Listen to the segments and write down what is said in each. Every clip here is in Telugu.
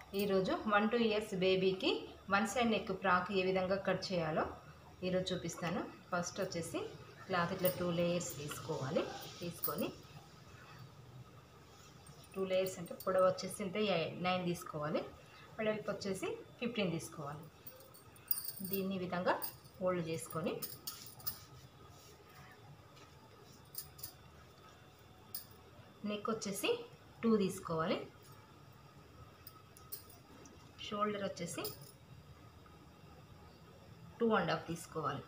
ఈరోజు వన్ టూ ఇయర్స్ బేబీకి వన్ సైడ్ నెక్ ఫ్రాక్ ఏ విధంగా కట్ చేయాలో ఈరోజు చూపిస్తాను ఫస్ట్ వచ్చేసి క్లాత్ ఇట్లా టూ లేయర్స్ తీసుకోవాలి తీసుకొని టూ లేయర్స్ అంటే పొడవు వచ్చేసి అంటే నైన్ తీసుకోవాలి వెడల్పు వచ్చేసి ఫిఫ్టీన్ తీసుకోవాలి దీన్ని ఈ విధంగా ఫోల్డ్ చేసుకొని నెక్ వచ్చేసి టూ తీసుకోవాలి షోల్డర్ వచ్చేసి టూ అండ్ హాఫ్ తీసుకోవాలి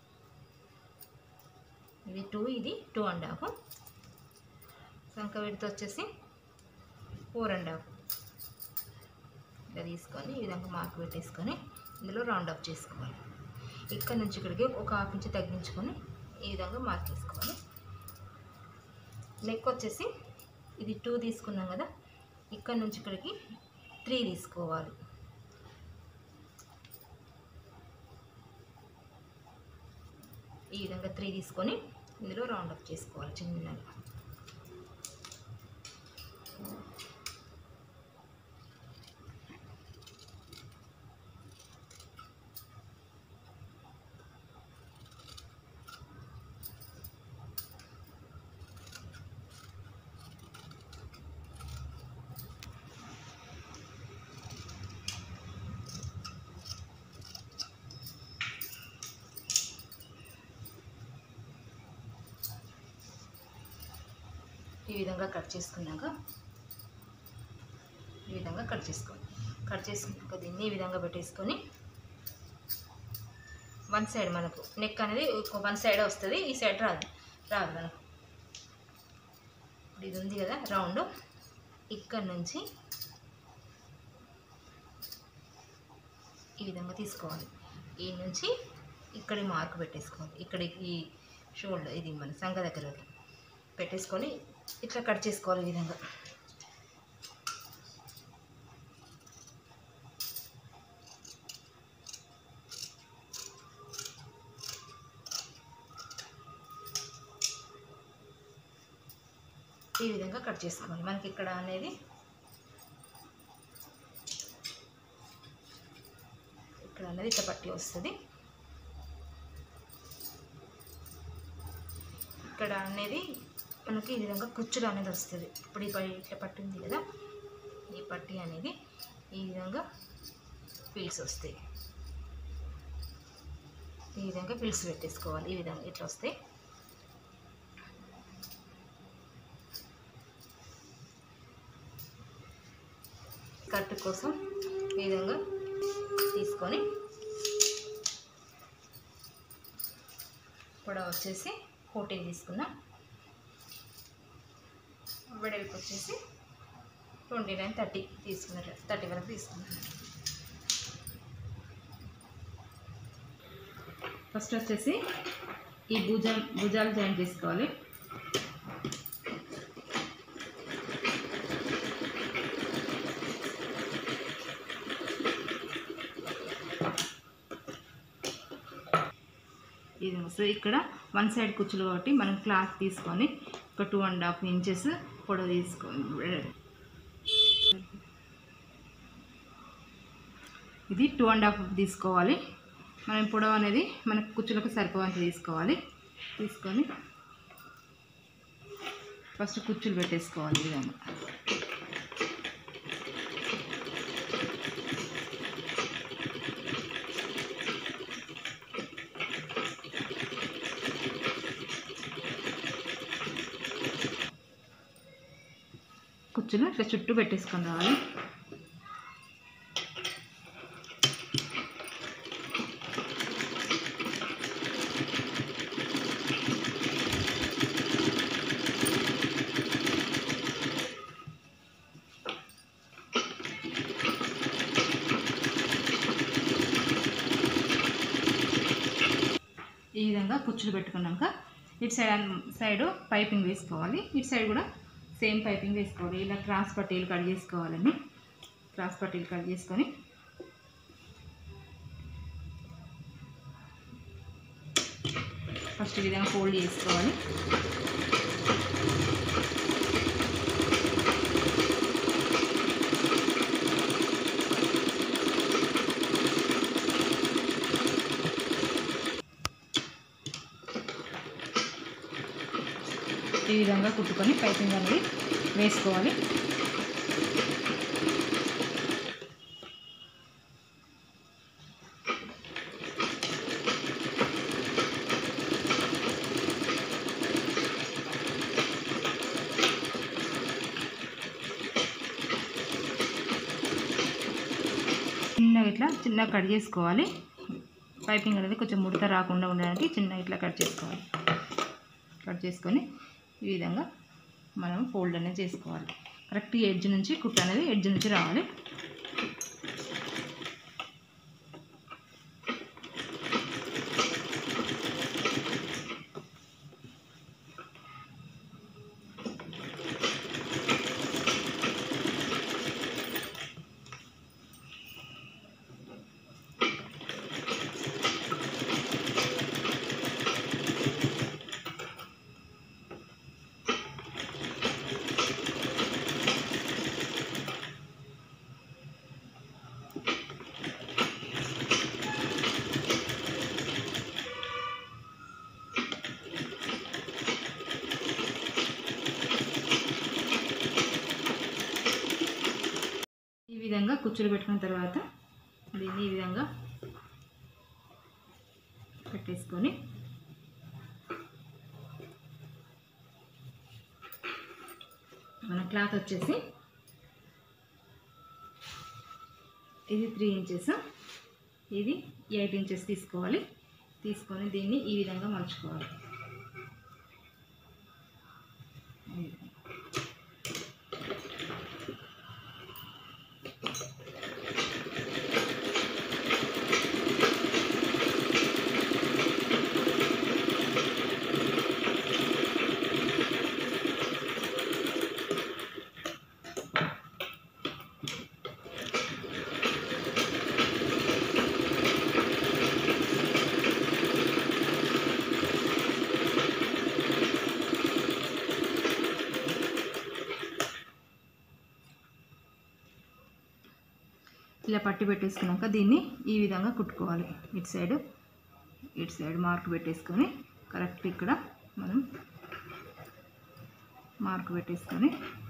ఇది టూ ఇది టూ అండ్ హాఫ్ సంక విడత వచ్చేసి ఫోర్ అండ్ హాఫ్ ఇలా తీసుకొని ఈ విధంగా మార్క్ పెట్టేసుకొని ఇందులో రౌండ్ అప్ చేసుకోవాలి ఇక్కడ నుంచి ఇక్కడికి ఒక హాఫ్ ఇంచ్ తగ్గించుకొని ఈ విధంగా మార్క్ వేసుకోవాలి నెక్ వచ్చేసి ఇది టూ తీసుకున్నాం కదా ఇక్కడ నుంచి ఇక్కడికి త్రీ తీసుకోవాలి ఈ విధంగా త్రీ తీసుకొని ఇందులో రౌండ్ అప్ చేసుకోవాలి చిన్నగా ఈ విధంగా కట్ చేసుకున్నాక ఈ విధంగా కట్ చేసుకోండి కట్ చేసుకున్నాక దీన్ని ఈ విధంగా పెట్టేసుకొని వన్ సైడ్ మనకు నెక్ అనేది ఒక వన్ సైడ్ వస్తుంది ఈ సైడ్ రాదు రాదు మనకు ఇప్పుడు ఇది ఉంది కదా రౌండ్ ఇక్కడ నుంచి ఈ విధంగా తీసుకోవాలి ఈ నుంచి ఇక్కడ మార్క్ పెట్టేసుకోవాలి ఇక్కడ ఈ షోల్డర్ ఇది మన సంఖ దగ్గరకి పెట్టేసుకొని ఇట్లా కట్ చేసుకోవాలి ఈ విధంగా ఈ విధంగా కట్ చేసుకోవాలి మనకి ఇక్కడ అనేది ఇక్కడ అనేది ఇట్లా పట్టి వస్తుంది ఇక్కడ అనేది మనకి ఈ విధంగా కుచ్చులు అనేది వస్తుంది ఇప్పుడు ఈ పై ఇట్లా పట్టి ఉంది కదా ఈ పట్టి అనేది ఈ విధంగా పీల్స్ వస్తాయి ఈ విధంగా పీల్స్ పెట్టేసుకోవాలి ఈ విధంగా ఇట్లా వస్తాయి కట్ కోసం ఈ విధంగా తీసుకొని పొడవు వచ్చేసి ఫోర్టీన్ తీసుకున్నా వెడల్పు వచ్చేసి ట్వంటీ నైన్ థర్టీ తీసుకున్నారు థర్టీ వరకు తీసుకున్నాను ఫస్ట్ వచ్చేసి ఈ భుజం భుజాలు జాయిన్ చేసుకోవాలి ఇది సో ఇక్కడ వన్ సైడ్ కుచ్చులు కాబట్టి మనం క్లాత్ తీసుకొని ఒక టూ అండ్ హాఫ్ ఇంచెస్ పొడవు తీసుకొని ఇది టూ అండ్ హాఫ్ తీసుకోవాలి మనం పొడవు అనేది మనకు కుచ్చులకు సరిపోవంత తీసుకోవాలి తీసుకొని ఫస్ట్ కుచ్చులు పెట్టేసుకోవాలి ఈ విధంగా కుచ్చులు ఇట్లా చుట్టూ పెట్టేసుకొని రావాలి ఈ విధంగా కుచ్చులు పెట్టుకున్నాక ఇటు సైడ్ సైడ్ పైపింగ్ వేసుకోవాలి ఇటు సైడ్ కూడా సేమ్ పైపింగ్ వేసుకోవాలి ఇలా క్రాస్ పట్టీలు కట్ చేసుకోవాలండి క్రాస్ పట్టీలు కట్ చేసుకొని ఫస్ట్ ఈ విధంగా ఫోల్డ్ చేసుకోవాలి ఈ విధంగా కుట్టుకొని పైపింగ్ అనేది వేసుకోవాలి చిన్నగా ఇట్లా చిన్నగా కట్ చేసుకోవాలి పైపింగ్ అనేది కొంచెం ముడత రాకుండా ఉండడానికి చిన్నగా ఇట్లా కట్ చేసుకోవాలి కట్ చేసుకొని ఈ విధంగా మనం ఫోల్డ్ అనేది చేసుకోవాలి కరెక్ట్ ఎడ్జ్ నుంచి కుట్ట అనేది ఎడ్జ్ నుంచి రావాలి ఈ విధంగా కుచ్చులు పెట్టుకున్న తర్వాత దీన్ని ఈ విధంగా పెట్టేసుకొని మన క్లాత్ వచ్చేసి ఇది త్రీ ఇంచెస్ ఇది ఎయిట్ ఇంచెస్ తీసుకోవాలి తీసుకొని దీన్ని ఈ విధంగా మలుచుకోవాలి ఈ విధంగా. ఇలా పట్టి పెట్టేసుకున్నాక దీన్ని ఈ విధంగా కుట్టుకోవాలి ఇటు సైడ్ ఇటు సైడ్ మార్క్ పెట్టేసుకొని కరెక్ట్ ఇక్కడ మనం మార్క్ పెట్టేసుకొని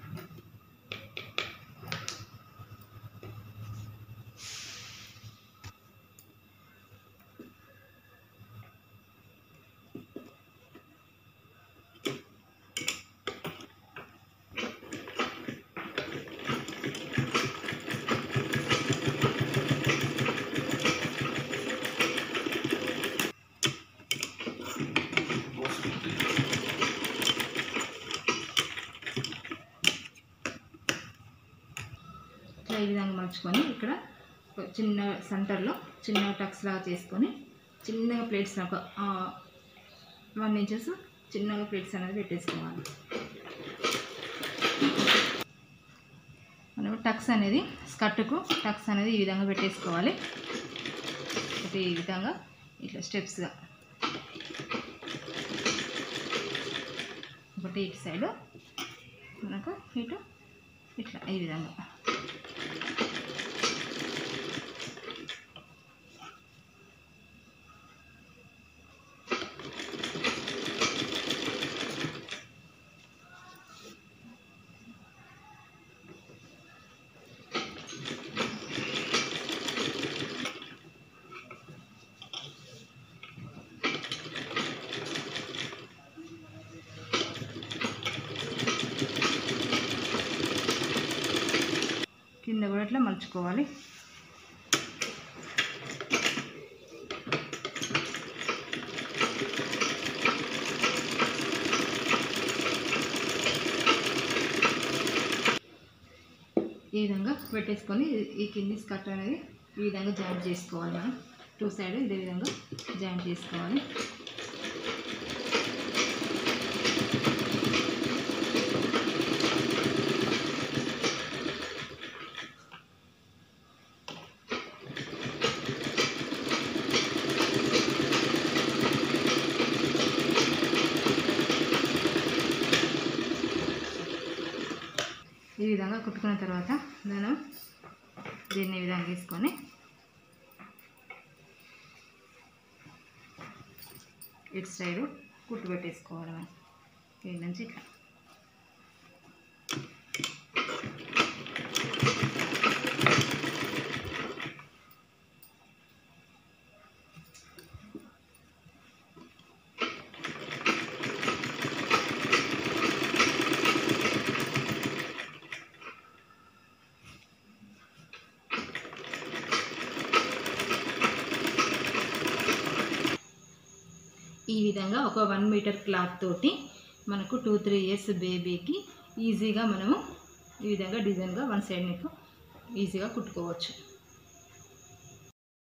ఇట్లా ఈ విధంగా మలుచుకొని ఇక్కడ ఒక చిన్న సెంటర్లో చిన్న టక్స్ లాగా చేసుకొని చిన్నగా ప్లేట్స్ ఒక వన్ ఇంచెస్ చిన్నగా ప్లేట్స్ అనేది పెట్టేసుకోవాలి మనం టక్స్ అనేది స్కర్ట్కు టక్స్ అనేది ఈ విధంగా పెట్టేసుకోవాలి ఒకటి ఈ విధంగా ఇట్లా స్టెప్స్గా ఒకటి ఇటు సైడు మనకు ఇటు ఇట్లా ఈ విధంగా కింద కూడా ఇట్లా మలుచుకోవాలి ఈ విధంగా పెట్టేసుకొని ఈ కింది స్కర్ట్ అనేది ఈ విధంగా జాయింట్ చేసుకోవాలి మనం టూ సైడ్ ఇదే విధంగా జాయింట్ చేసుకోవాలి ఈ విధంగా కుట్టుకున్న తర్వాత మనం దీన్ని ఈ విధంగా తీసుకొని ఇటు సైడు కుట్టు పెట్టేసుకోవాలి మనం ఇటు నుంచి ఇట్లా ఈ విధంగా ఒక వన్ మీటర్ క్లాత్ తోటి మనకు టూ త్రీ ఇయర్స్ బేబీకి ఈజీగా మనము ఈ విధంగా డిజైన్గా వన్ సైడ్ నెక్ ఈజీగా కుట్టుకోవచ్చు